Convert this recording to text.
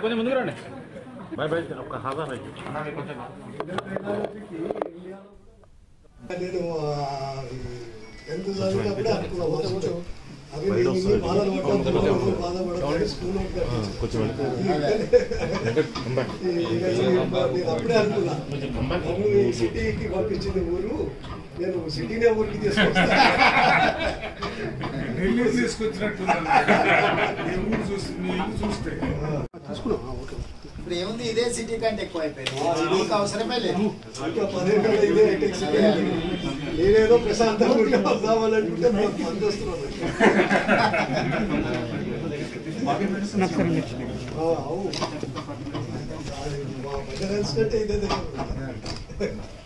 కొంచెం ముందుకు రండి బాయ్ బాయ్ ఒక హాజా బాయ్ నేను టెన్త్ చదివినప్పుడే అనుకున్నా ఫస్ట్ అవి నేను ఇన్ని బాధలు పడ్డా ఎవరు బాధపడతారు స్కూల్ కొంచెం నేను అప్పుడే అనుకున్నా నన్ను ఈ సిటీకి పంపించింది ఊరు నేను సిటీనే ఊరికి తీసుకొస్తా ఢిల్లీ తీసుకొచ్చినట్టున్నాను ఈ ఊరు చూసి మీ ఇల్లు చూస్తే ఇప్పుడు ఏముంది ఇదే సిటీ కంటే ఎక్కువ అయిపోయింది సిటీకి అవసరమే లేదు ఇంకా పదేళ్ళ ఇదే హైటెక్ సిటీ నేనేదో ప్రశాంతంగా ఉంటే వద్దామని అనుకుంటే నాకు మంది వస్తున్నాను ఆ, అవును అది మా పెద్ద కలిసినట్టే ఇదే దగ్గర